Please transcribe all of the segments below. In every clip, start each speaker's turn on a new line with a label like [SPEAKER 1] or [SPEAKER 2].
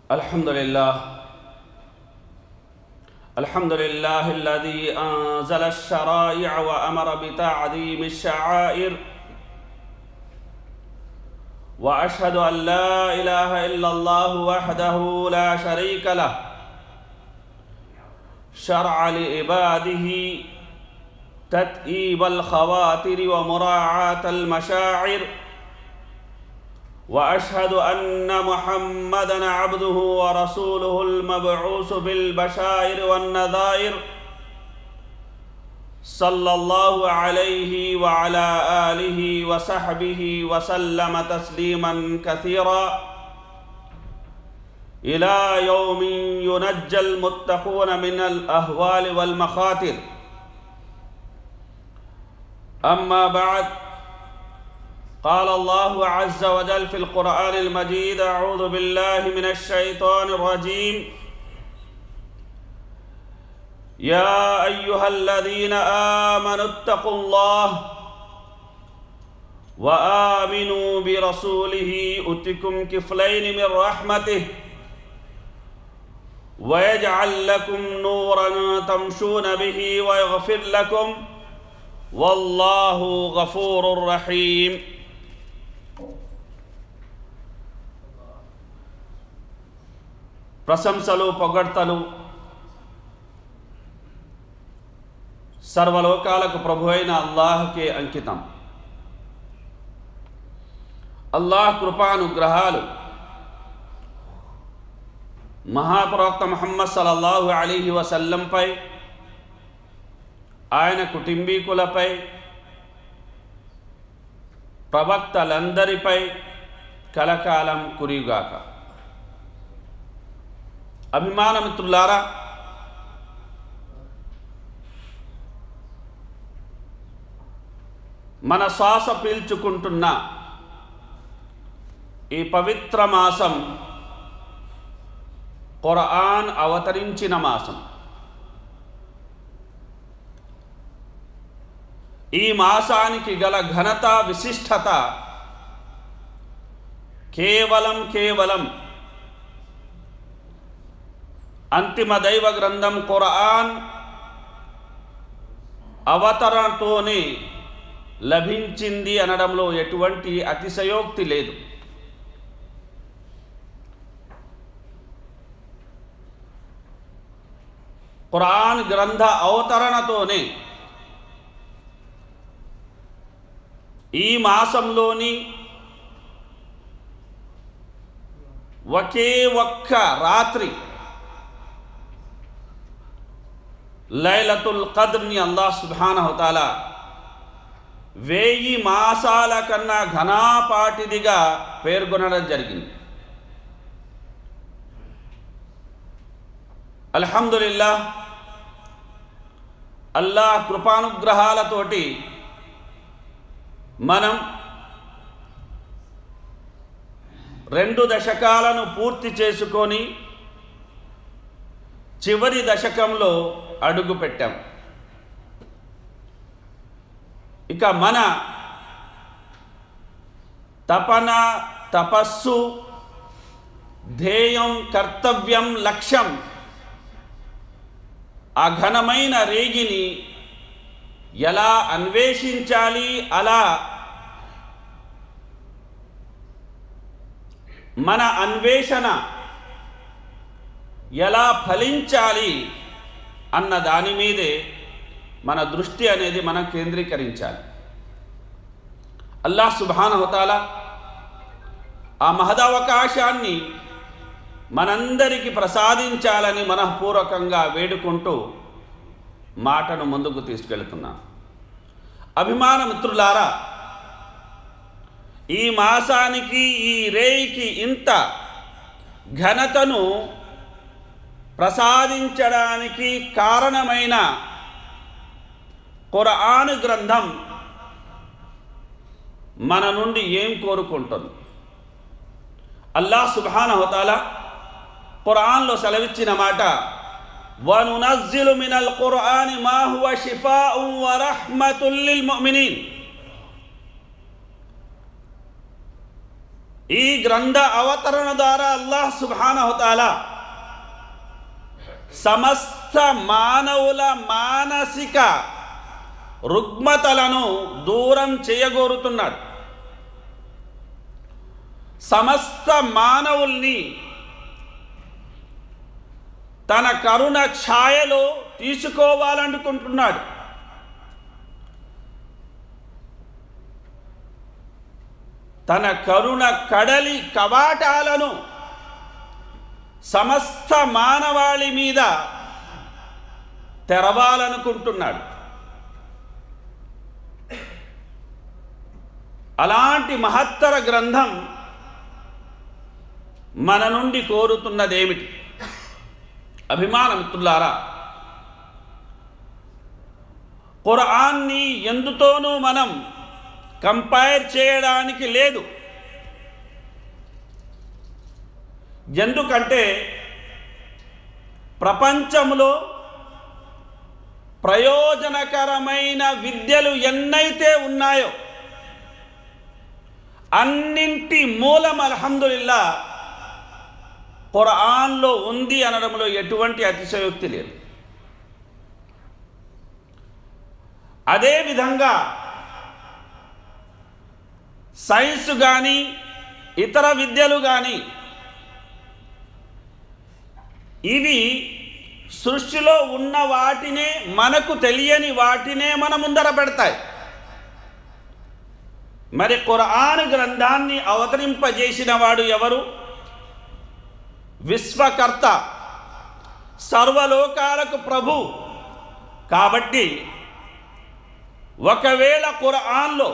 [SPEAKER 1] الحمد لله الحمد لله الذي أنزل الشرائع وأمر بتعظيم الشعائر وأشهد أن لا إله إلا الله وحده لا شريك له شرع لعباده تتئيب الخواطر ومراعاة المشاعر واشهد ان محمدا عبده ورسوله المبعوث بالبشائر والنذائر صلى الله عليه وعلى اله وصحبه وسلم تسليما كثيرا الى يوم ينجى المتقون من الاهوال والمخاطر اما بعد قال الله عز وجل في القرآن المجيد أعوذ بالله من الشيطان الرجيم يا أيها الذين آمنوا اتقوا الله وآمنوا برسوله أتكم كفلين من رحمته ويجعل لكم نورا تمشون به ويغفر لكم والله غفور رحيم ప్రశంసలు పొగడ్తలు సర్వలోకాలకు ప్రభు అయిన అల్లాహకే అంకితం అల్లాహ్ కృపానుగ్రహాలు మహాప్రవక్త ముహమ్మద్ సల్లల్లాహు అలీహి వసల్లంపై ఆయన కుటుంబీకులపై ప్రవక్తలందరిపై కలకాలం కురిగాక అభిమాన మిత్రులారా మన శ్వాస పీల్చుకుంటున్న ఈ పవిత్ర మాసం ఖురాన్ అవతరించిన మాసం ఈ మాసానికి గల ఘనత విశిష్టత కేవలం కేవలం అంతిమ దైవ గ్రంథం ఖురాన్ అవతరణతోనే లభించింది అనడంలో ఎటువంటి అతిశయోక్తి లేదు ఖురాన్ గ్రంథ అవతరణతోనే ఈ మాసంలోని ఒకే ఒక్క రాత్రి లైలతుల్ కద్ర్ని అల్లాహ్ సుబానహతాల వెయ్యి మాసాల కన్నా ఘనాపాటిదిగా పేర్కొనడం జరిగింది అల్హమ్దుల్లా అల్లాహ్ కృపానుగ్రహాలతోటి మనం రెండు దశకాలను పూర్తి చేసుకొని చివరి దశకంలో అడుగు పెట్టాం ఇక మన తపన తపస్సు ధ్యేయం కర్తవ్యం లక్ష్యం ఆ ఘనమైన రేగిని ఎలా అన్వేషించాలి అలా మన అన్వేషణ ఎలా ఫలించాలి అన్న దాని మీదే మన దృష్టి అనేది మనం కేంద్రీకరించాలి అల్లాహ్ సుబానహతాల ఆ మహదవకాశాన్ని మనందరికీ ప్రసాదించాలని మనఃపూర్వకంగా వేడుకుంటూ మాటను ముందుకు తీసుకెళ్తున్నాను అభిమాన మిత్రులారా ఈ మాసానికి ఈ రేయికి ఇంత ఘనతను ప్రసాదించడానికి కారణమైన ఖురాన్ గ్రంథం మన నుండి ఏం కోరుకుంటుంది అల్లాహ్ సుబానహతాల ఖురాన్లో సెలవిచ్చిన మాట వనునజ్జిలు మినల్ ఖురాని మా హువ షిఫాఉ వ రహ్మతుల్ లిల్ ముమినీన్ ఈ గ్రంథ అవతరణ ద్వారా అల్లాహ్ సుబానహతాల సమస్త మానవుల మానసిక రుగ్మతలను దూరం చేయగోరుతున్నాడు సమస్త మానవుల్ని తన కరుణ ఛాయలో తీసుకోవాలనుకుంటున్నాడు తన కరుణ కడలి కవాటాలను సమస్త మానవాళి మీద తెరవాలనుకుంటున్నాడు అలాంటి మహత్తర గ్రంథం మన నుండి కోరుతున్నదేమిటి అభిమానమిత్రులారా ఖురాన్ని ఎందుతోనూ మనం కంపైర్ చేయడానికి లేదు ఎందుకంటే ప్రపంచంలో ప్రయోజనకరమైన విద్యలు ఎన్నైతే ఉన్నాయో అన్నింటి మూలం అల్హమ్దుల్లా ఖురాన్లో ఉంది అనడంలో ఎటువంటి అతిశయోక్తి లేదు అదేవిధంగా సైన్స్ కానీ ఇతర విద్యలు కానీ ఇవి సృష్టిలో ఉన్న వాటినే మనకు తెలియని వాటినే మన ముందర పెడతాయి మరి ఖురాన్ గ్రంథాన్ని అవతరింపజేసిన వాడు ఎవరు విశ్వకర్త సర్వలోకాలకు ప్రభు కాబట్టి ఒకవేళ ఖురాన్లో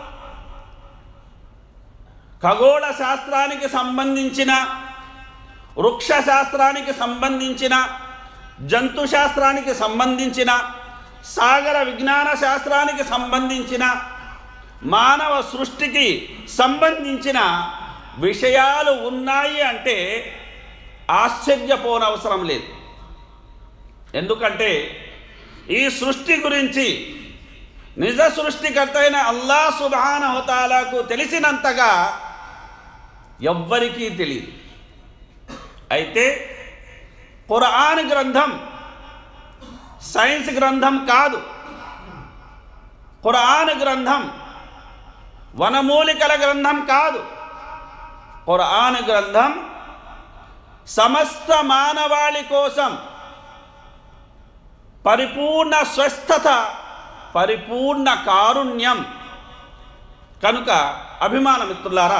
[SPEAKER 1] ఖగోళ శాస్త్రానికి సంబంధించిన వృక్ష శాస్త్రానికి సంబంధించిన జంతు శాస్త్రానికి సంబంధించిన సాగర విజ్ఞాన శాస్త్రానికి సంబంధించిన మానవ సృష్టికి సంబంధించిన విషయాలు ఉన్నాయి అంటే ఆశ్చర్యపోనవసరం లేదు ఎందుకంటే ఈ సృష్టి గురించి నిజ సృష్టికర్త అయిన అల్లా సుబానహతాలకు తెలిసినంతగా ఎవ్వరికీ తెలియదు అయితే ఖురాన్ గ్రంథం సైన్స్ గ్రంథం కాదు ఖురాన్ గ్రంథం వనమూలికల గ్రంథం కాదు ఖురాన్ గ్రంథం సమస్త మానవాళి కోసం పరిపూర్ణ స్వస్థత పరిపూర్ణ కారుణ్యం కనుక అభిమానమిత్రులారా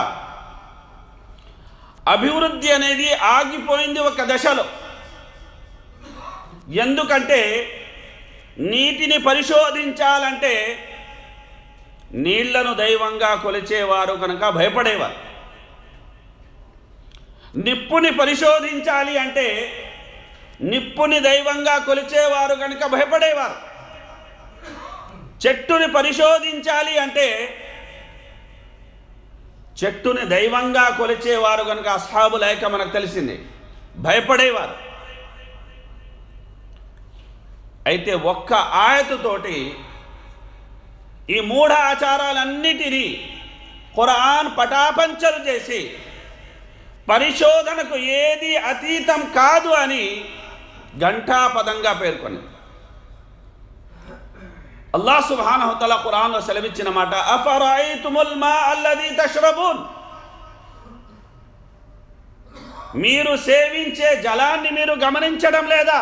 [SPEAKER 1] అభివృద్ధి అనేది ఆగిపోయింది ఒక దశలో ఎందుకంటే నీటిని పరిశోధించాలంటే నీళ్లను దైవంగా కొలిచేవారు కనుక భయపడేవారు నిప్పుని పరిశోధించాలి అంటే నిప్పుని దైవంగా కొలిచేవారు కనుక భయపడేవారు చెట్టుని పరిశోధించాలి అంటే చెట్టుని దైవంగా కొలిచేవారు కనుక అస్హాబు లేక మనకు తెలిసింది భయపడేవారు అయితే ఒక్క ఆయతతోటి ఈ మూఢ ఆచారాలన్నిటినీ ఖురాన్ పటాపంచలు చేసి పరిశోధనకు ఏది అతీతం కాదు అని ఘంటాపదంగా పేర్కొంది అల్లా సుబానహతల ఖురాన్లో సెలవిచ్చిన మాట అఫరాయితుముల్ మా అల్లది తష్రబూన్ మీరు సేవించే జలాన్ని మీరు గమనించడం లేదా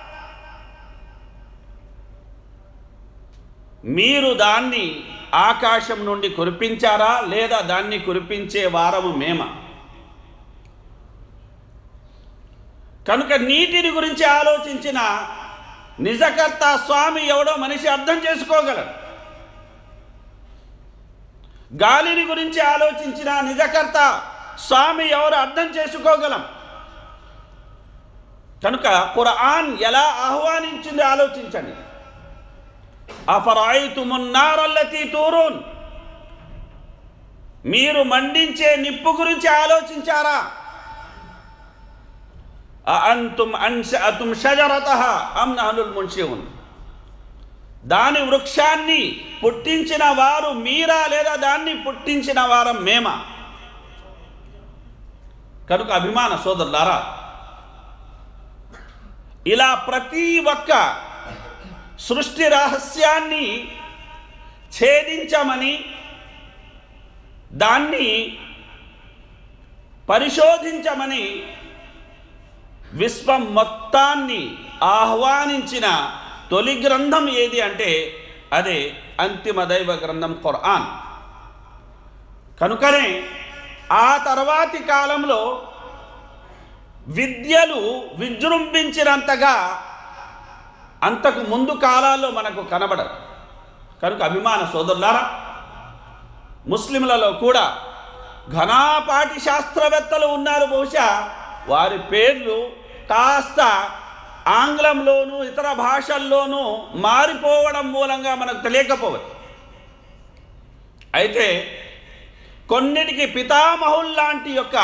[SPEAKER 1] మీరు దాన్ని ఆకాశం నుండి కురిపించారా లేదా దాన్ని కురిపించే వారము మేమ కనుక నీటిని గురించి ఆలోచించిన నిజకర్త స్వామి ఎవడో మనిషి అర్థం చేసుకోగలడు గాలిని గురించి ఆలోచించిన నిజకర్త స్వామి ఎవరు అర్థం చేసుకోగలం కనుక ఖురాన్ ఎలా ఆహ్వానించింది ఆలోచించండి అఫరాయితుమున్నారల్లతి తూరూన్ మీరు మండించే నిప్పు గురించి ఆలోచించారా అంతుం అన్షఅతుం షజరతహ అమ్ నహనుల్ మున్షివున్ దాని వృక్షాన్ని పుట్టించిన వారు మీరా లేదా దాన్ని పుట్టించిన వారం మేమా కనుక అభిమాన సోదరులారా ఇలా ప్రతి ఒక్క సృష్టి రహస్యాన్ని ఛేదించమని దాన్ని పరిశోధించమని విశ్వం మొత్తాన్ని ఆహ్వానించిన తొలి గ్రంథం ఏది అంటే అదే అంతిమ దైవ గ్రంథం ఖురాన్ కనుకనే ఆ తర్వాతి కాలంలో విద్యలు విజృంభించినంతగా అంతకు ముందు కాలాల్లో మనకు కనబడదు కనుక అభిమాన సోదరులారా ముస్లింలలో కూడా ఘనాపాటి శాస్త్రవేత్తలు ఉన్నారు బహుశా వారి పేర్లు కాస్త ఆంగ్లంలోనూ ఇతర భాషల్లోనూ మారిపోవడం మూలంగా మనకు తెలియకపోవచ్చు అయితే కొన్నిటికి పితామహుల్లాంటి యొక్క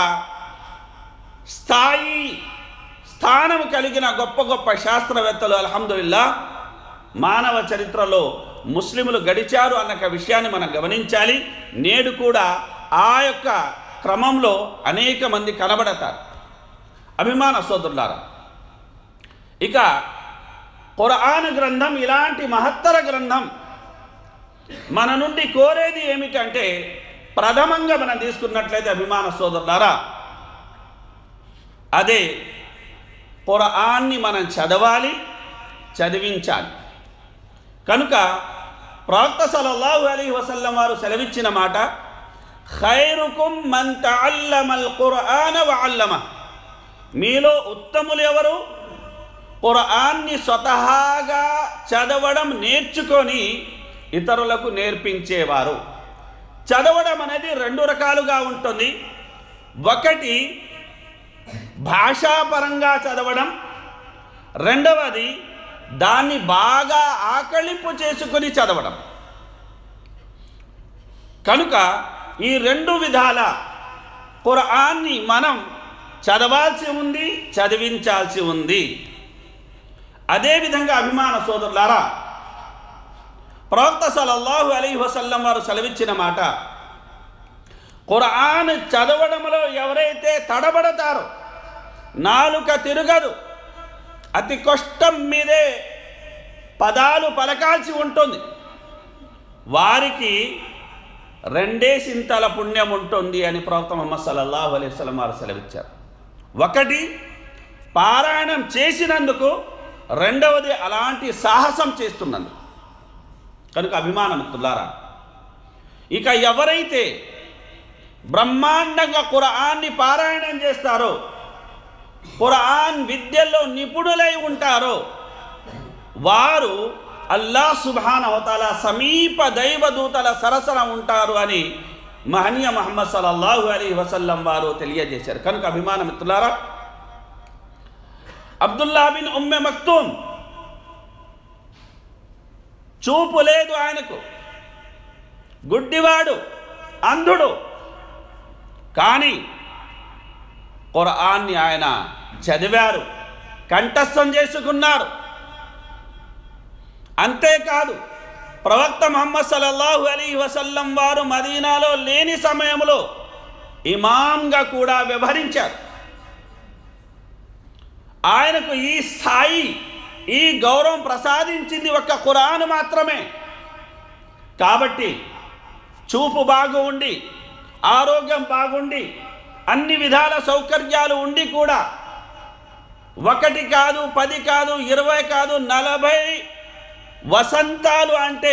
[SPEAKER 1] స్థాయి స్థానం కలిగిన గొప్ప గొప్ప శాస్త్రవేత్తలు అల్హమ్దుల్లా మానవ చరిత్రలో ముస్లిములు గడిచారు అన్న విషయాన్ని మనం గమనించాలి నేడు కూడా ఆ యొక్క క్రమంలో అనేక మంది కనబడతారు అభిమాన సోదరులారా ఇక ఖురాన్ గ్రంథం ఇలాంటి మహత్తర గ్రంథం మన నుండి కోరేది ఏమిటంటే ప్రథమంగా మనం తీసుకున్నట్లయితే అభిమాన సోదరులారా అదే ఖురాన్ని మనం చదవాలి చదివించాలి కనుక ప్రవక్త సల్లల్లాహు అలైహి వసల్లం వారు సెలవిచ్చిన మాట ఖైరుకుం మన్ తఅల్లమల్ ఖురాన వఅల్లమ మీలో ఉత్తములు ఎవరు ఖురాన్ని స్వతహాగా చదవడం నేర్చుకొని ఇతరులకు నేర్పించేవారు చదవడం అనేది రెండు రకాలుగా ఉంటుంది ఒకటి భాషాపరంగా చదవడం రెండవది దాన్ని బాగా ఆకళింపు చేసుకుని చదవడం కనుక ఈ రెండు విధాల ఖురాన్ని మనం చదవాల్సి ఉంది చదివించాల్సి ఉంది అదేవిధంగా అభిమాన సోదరులారా ప్రవక్త సలల్లాహు అలీ వసల్లం వారు సెలవిచ్చిన మాట ఖురాన్ చదవడంలో ఎవరైతే తడబడతారో నాలుక తిరగదు అతి కష్టం మీదే పదాలు పలకాల్సి ఉంటుంది వారికి రెండేసింతల పుణ్యం ఉంటుంది అని ప్రవక్త ముహమ్మద్ సల్లల్లాహు అలైహి వసల్లం వారు సెలవిచ్చారు ఒకటి పారాయణం చేసినందుకు రెండవది అలాంటి సాహసం చేస్తున్నందుకు కనుక అభిమానముత్తులారా ఇక ఎవరైతే బ్రహ్మాండంగా ఖురాన్ని పారాయణం చేస్తారో ఖురాన్ విద్యల్లో నిపుణులై ఉంటారో వారు అల్లా సుబాన్ అవతాల సమీప దైవదూతల సరసన ఉంటారు అని మహనీయ మహమ్మద్ సల్లల్లాహు అలీ వసల్లం వారు తెలియజేశారు కనుక అభిమాన మిత్రులారా అబ్దుల్లా బిన్ ఉమ్మె మక్తూమ్ చూపు లేదు ఆయనకు గుడ్డివాడు అంధుడు కానీ ఖురాన్ని ఆయన చదివారు కంఠస్థం చేసుకున్నారు అంతేకాదు ప్రవక్త మహమ్మద్ సల్లల్లాహు అలీ వసల్లం వారు మదీనాలో లేని సమయంలో ఇమాంగా కూడా వ్యవహరించారు ఆయనకు ఈ స్థాయి ఈ గౌరవం ప్రసాదించింది ఒక్క ఖురాన్ మాత్రమే కాబట్టి చూపు బాగు ఉండి ఆరోగ్యం బాగుండి అన్ని విధాల సౌకర్యాలు ఉండి కూడా ఒకటి కాదు పది కాదు ఇరవై కాదు నలభై వసంతాలు అంటే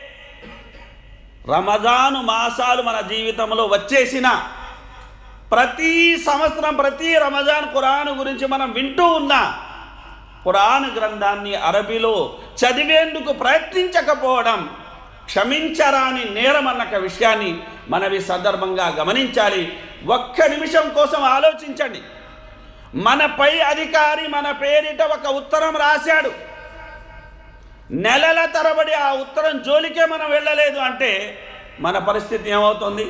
[SPEAKER 1] రమజాను మాసాలు మన జీవితంలో వచ్చేసిన ప్రతి సంవత్సరం ప్రతి రమజాన్ ఖురాన్ గురించి మనం వింటూ ఉన్నా ఖురాన్ గ్రంథాన్ని అరబీలో చదివేందుకు ప్రయత్నించకపోవడం క్షమించరాని నేరం అన్న విషయాన్ని మనవి సందర్భంగా గమనించాలి ఒక్క నిమిషం కోసం ఆలోచించండి మన పై అధికారి మన పేరిట ఒక ఉత్తరం రాశాడు నెలల తరబడి ఆ ఉత్తరం జోలికే మనం వెళ్ళలేదు అంటే మన పరిస్థితి ఏమవుతుంది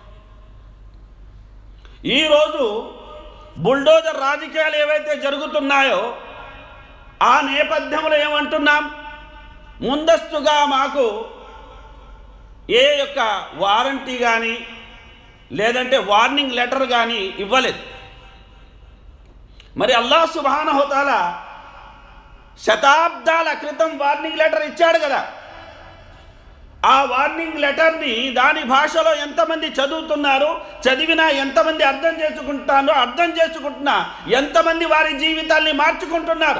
[SPEAKER 1] ఈరోజు బుల్డోజర్ రాజకీయాలు ఏవైతే జరుగుతున్నాయో ఆ నేపథ్యంలో ఏమంటున్నాం ముందస్తుగా మాకు ఏ యొక్క వారంటీ కానీ లేదంటే వార్నింగ్ లెటర్ కానీ ఇవ్వలేదు మరి అల్లాహ్ సుబానహోతాల శతాబ్దాల క్రితం వార్నింగ్ లెటర్ ఇచ్చాడు కదా ఆ వార్నింగ్ లెటర్ని దాని భాషలో ఎంతమంది చదువుతున్నారు చదివినా ఎంతమంది అర్థం చేసుకుంటున్నారో అర్థం చేసుకుంటున్నా ఎంతమంది వారి జీవితాల్ని మార్చుకుంటున్నారు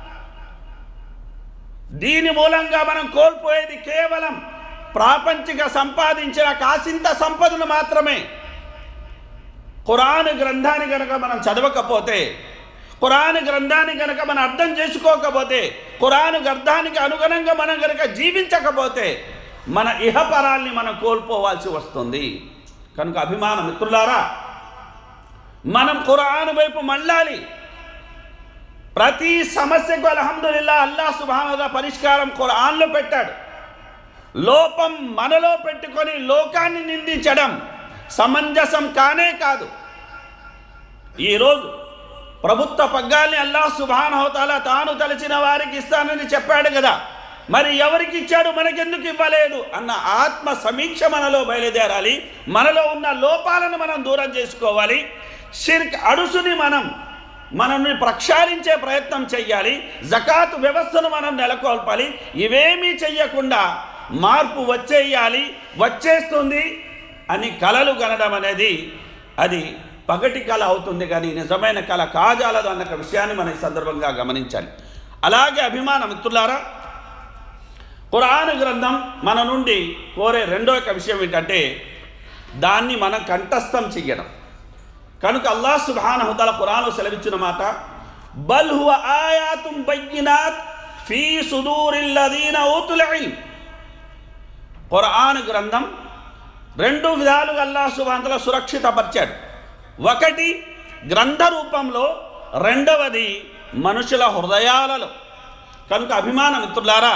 [SPEAKER 1] దీని మూలంగా మనం కోల్పోయేది కేవలం ప్రాపంచిక సంపాదించిన కాసింత సంపదను మాత్రమే ఖురాన్ గ్రంథాన్ని కనుక మనం చదవకపోతే ఖురాన్ గ్రంథాన్ని కనుక మనం అర్థం చేసుకోకపోతే ఖురాన్ గ్రంథానికి అనుగుణంగా మనం కనుక జీవించకపోతే మన ఇహపరాల్ని మనం కోల్పోవాల్సి వస్తుంది కనుక అభిమాన మిత్రులారా మనం ఖురాన్ వైపు మళ్ళాలి ప్రతి సమస్యకు అల్హమ్దుల్లా అల్లా సుభానగా పరిష్కారం ఖురాన్లో పెట్టాడు లోపం మనలో పెట్టుకొని లోకాన్ని నిందించడం సమంజసం కానే కాదు ఈరోజు ప్రభుత్వ పగ్గాల్ని అల్లా సుభానహోతాల తాను తలచిన వారికి ఇస్తానని చెప్పాడు కదా మరి ఎవరికి ఇచ్చాడు మనకెందుకు ఇవ్వలేదు అన్న ఆత్మ సమీక్ష మనలో బయలుదేరాలి మనలో ఉన్న లోపాలను మనం దూరం చేసుకోవాలి షిర్క్ అడుసుని మనం మనల్ని ప్రక్షాళించే ప్రయత్నం చెయ్యాలి జకాత్ వ్యవస్థను మనం నెలకొల్పాలి ఇవేమీ చెయ్యకుండా మార్పు వచ్చేయాలి వచ్చేస్తుంది అని కలలు కనడం అనేది అది పగటి కళ అవుతుంది కానీ నిజమైన కళ కాజాలదు అన్న విషయాన్ని మనం ఈ సందర్భంగా గమనించాలి అలాగే అభిమాన మిత్రులారా ఖురాన్ గ్రంథం మన నుండి కోరే రెండో యొక్క విషయం ఏంటంటే దాన్ని మనం కంఠస్థం చెయ్యడం కనుక అల్లాహ్ సుబ్హానహుతాల ఖురాను సెలవిచ్చిన మాట బల్ హువ ఆయాతుం బయ్యినాత్ ఫీ సుదూరిల్లదీన ఊతుల్ ఇల్మ్ ఖురాన్ గ్రంథం రెండు విధాలుగా అల్లాహ్ సుబ్హానహుతాల సురక్షితపరిచాడు ఒకటి గ్రంథ రూపంలో రెండవది మనుషుల హృదయాలలో కనుక అభిమాన మిత్రులారా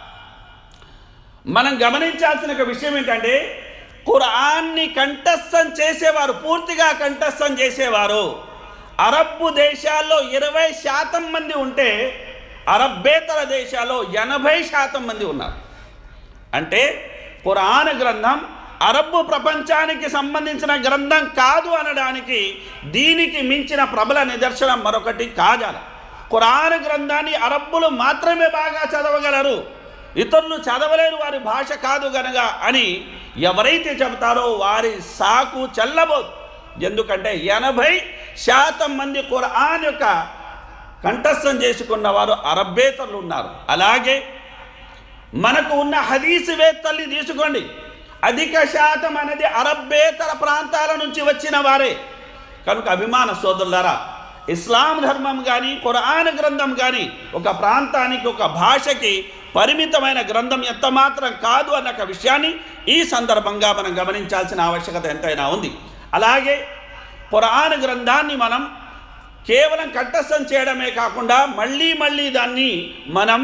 [SPEAKER 1] మనం గమనించాల్సిన ఒక విషయం ఏంటంటే ఖురాన్ని కంఠస్థం చేసేవారు పూర్తిగా కంఠస్థం చేసేవారు అరబ్బు దేశాల్లో ఇరవై శాతం మంది ఉంటే అరబ్బేతర దేశాల్లో ఎనభై శాతం మంది ఉన్నారు అంటే ఖురాన్ గ్రంథం అరబ్బు ప్రపంచానికి సంబంధించిన గ్రంథం కాదు అనడానికి దీనికి మించిన ప్రబల నిదర్శనం మరొకటి కాజాల ఖురాన్ గ్రంథాన్ని అరబ్బులు మాత్రమే బాగా చదవగలరు ఇతరులు చదవలేరు వారి భాష కాదు గనక అని ఎవరైతే చెబుతారో వారి సాకు చెల్లబోదు ఎందుకంటే ఎనభై శాతం మంది ఖురాన్ యొక్క కంఠస్థం చేసుకున్న వారు అరబ్బేతరులు ఉన్నారు అలాగే మనకు ఉన్న హదీసు వేత్తల్ని తీసుకోండి అధిక శాతం అనేది అరబ్బేతర ప్రాంతాల నుంచి వచ్చిన వారే కనుక అభిమాన సోదరులారా ఇస్లాం ధర్మం కానీ ఖురాన్ గ్రంథం కానీ ఒక ప్రాంతానికి ఒక భాషకి పరిమితమైన గ్రంథం ఎంత మాత్రం కాదు అన్న ఒక విషయాన్ని ఈ సందర్భంగా మనం గమనించాల్సిన ఆవశ్యకత ఎంతైనా ఉంది అలాగే ఖురాన్ గ్రంథాన్ని మనం కేవలం కంఠస్థం చేయడమే కాకుండా మళ్ళీ మళ్ళీ దాన్ని మనం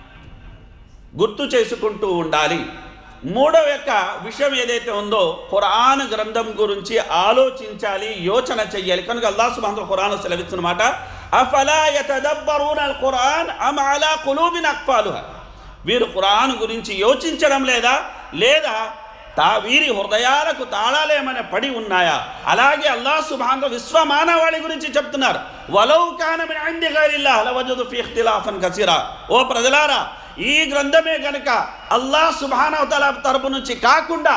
[SPEAKER 1] గుర్తు చేసుకుంటూ ఉండాలి మూడవ యొక్క విషయం ఏదైతే ఉందో ఖురాన్ గ్రంథం గురించి ఆలోచించాలి యోచన చెయ్యాలి కనుక అల్లాహ్ సుబ్హానహు ఖురాన్ సెలవిస్తున్నమాట అఫలా యతదబ్బరూన అల్ ఖురాన్ అమ్ అలా కులూబిన్ అక్ఫాలుహా వీరు ఖురాన్ గురించి యోచించడం లేదా లేదా తా వీరి హృదయాలకు తాళాలేమైనా పడి ఉన్నాయా అలాగే అల్లాహ్ సుబ్హానహు విశ్వ మానవాళి గురించి చెప్తున్నారు వలౌ కాన మిన్ ఇంది గైరిల్లాహ్ లవజదు ఫీ ఇఖ్తిలాఫన్ కసీరా ఓ ప్రజలారా ఈ గ్రంథమే గనుక అల్లాహ్ సుబానవతల తరపు నుంచి కాకుండా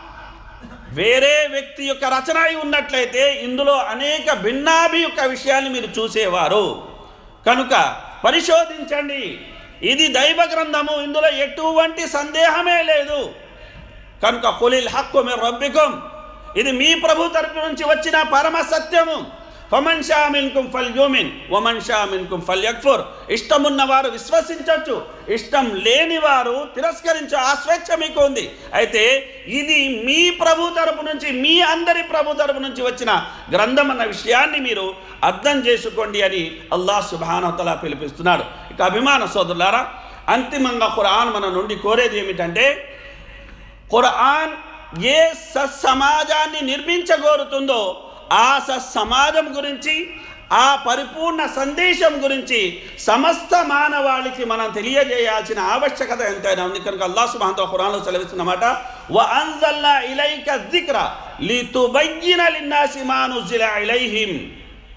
[SPEAKER 1] వేరే వ్యక్తి యొక్క రచన అయి ఉన్నట్లయితే ఇందులో అనేక భిన్నాభి యొక్క విషయాన్ని మీరు చూసేవారు కనుక పరిశోధించండి ఇది దైవ గ్రంథము ఇందులో ఎటువంటి సందేహమే లేదు కనుక కులిల్ హక్కు మీరు రబ్బికం ఇది మీ ప్రభు తరపు నుంచి వచ్చిన పరమ సత్యము ఫమన్ షా మిన్కుం ఫల్ యూమిన్ వమన్ షా మిన్కుం ఫల్ యక్ఫుర్ ఇష్టం ఉన్నవారు విశ్వసించవచ్చు ఇష్టం లేని వారు తిరస్కరించు ఆ స్వేచ్ఛ మీకు ఉంది అయితే ఇది మీ ప్రభు తరపు నుంచి మీ అందరి ప్రభు తరపు నుంచి వచ్చిన గ్రంథం అన్న విషయాన్ని మీరు అర్థం చేసుకోండి అని అల్లాహ్ సుబానతలా పిలిపిస్తున్నాడు ఇక అభిమాన సోదరులారా అంతిమంగా ఖురాన్ మన నుండి కోరేది ఏమిటంటే ఖురాన్ ఏ సమాజాన్ని నిర్మించగోరుతుందో ఆ సమాజం గురించి ఆ పరిపూర్ణ సందేశం గురించి సమస్త మానవాళికి మనం తెలియజేయాల్సిన ఆవశ్యకత ఎంతైనా ఉంది కనుక అల్లాహ్ సుబ్హానహు ఖురాన్లో సెలవిస్తున్నమాట వ అన్జల్నా ఇలైక జిక్ర లితుబయ్యిన లిన్నాసి మా నుజ్జిల ఇలైహిం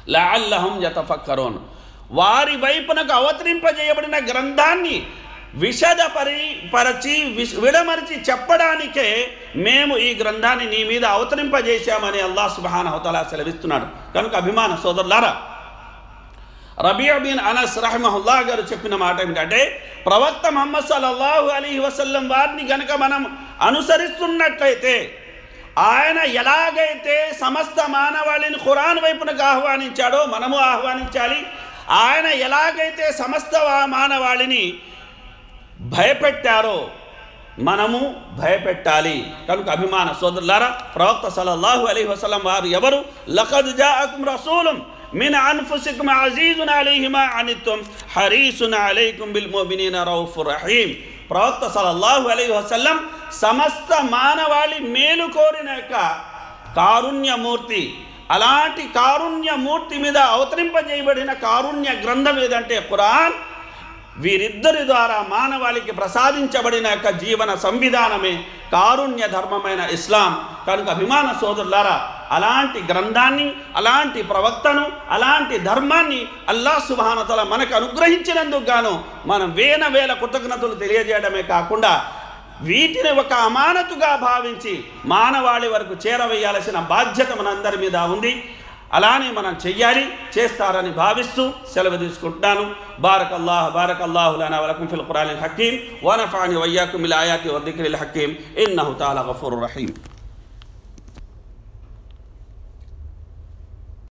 [SPEAKER 1] లఅల్లహం యతఫక్కరోన్ వారి వైపునకు అవతరింపజేయబడిన గ్రంథాన్ని విషదపరి పరచి విష విడమరిచి చెప్పడానికే మేము ఈ గ్రంథాన్ని నీ మీద అవతరింపజేశామని అల్లా సుబానహతలా సెలవిస్తున్నాడు కనుక అభిమాన సోదరులారా రబియా బిన్ అనస్ రహమహుల్లా గారు చెప్పిన మాట ఏమిటంటే ప్రవక్త మహమ్మద్ సల్లల్లాహు అలీ వసల్లం వారిని గనక మనం అనుసరిస్తున్నట్లయితే ఆయన ఎలాగైతే సమస్త మానవాళిని ఖురాన్ వైపునకు ఆహ్వానించాడో మనము ఆహ్వానించాలి ఆయన ఎలాగైతే సమస్త వా- మానవాళిని భయపెట్టారో మనము భయపెట్టాలి కనుక అభిమాన సోదరులారా ప్రవక్త సల్లల్లాహు అలైహి వసల్లం వారు ఎవరు లఖద్ జాఅకుం రసూలం మిన్ అన్ఫుసికుం అజీజున్ అలైహిమా అనిత్తుం హరీసున్ అలైకుం బిల్ ముమినీన రౌఫుర్ రహీం ప్రవక్త సల్లల్లాహు అలైహి వసల్లం సమస్త మానవాళి మేలు కోరిన యొక్క కారుణ్యమూర్తి అలాంటి కారుణ్యమూర్తి మీద అవతరింపజేయబడిన కారుణ్య గ్రంథం ఏదంటే ఖురాన్ వీరిద్దరి ద్వారా మానవాళికి ప్రసాదించబడిన యొక్క జీవన సంవిధానమే కారుణ్య ధర్మమైన ఇస్లాం కనుక అభిమాన సోదరులారా అలాంటి గ్రంథాన్ని అలాంటి ప్రవక్తను అలాంటి ధర్మాన్ని అల్లా సుబానతల మనకు అనుగ్రహించినందుకు గాను మనం వేల వేల కృతజ్ఞతలు తెలియజేయడమే కాకుండా వీటిని ఒక అమానతుగా భావించి మానవాళి వరకు చేరవేయాల్సిన బాధ్యత మనందరి మీద ఉంది అలానే మనం చెయ్యాలి చేస్తారని భావిస్తూ సెలవు తీసుకుంటున్నాను బారక్ అల్లాహ్ బారక్ అల్లాహు లనా వలకుం ఫిల్ ఖురానిల్ హకీం వనఫాని వయ్యాకుం బిల్ ఆయాతి వద్దిక్రిల్ హకీం ఇన్నహు తాలా గఫూరుర్ రహీం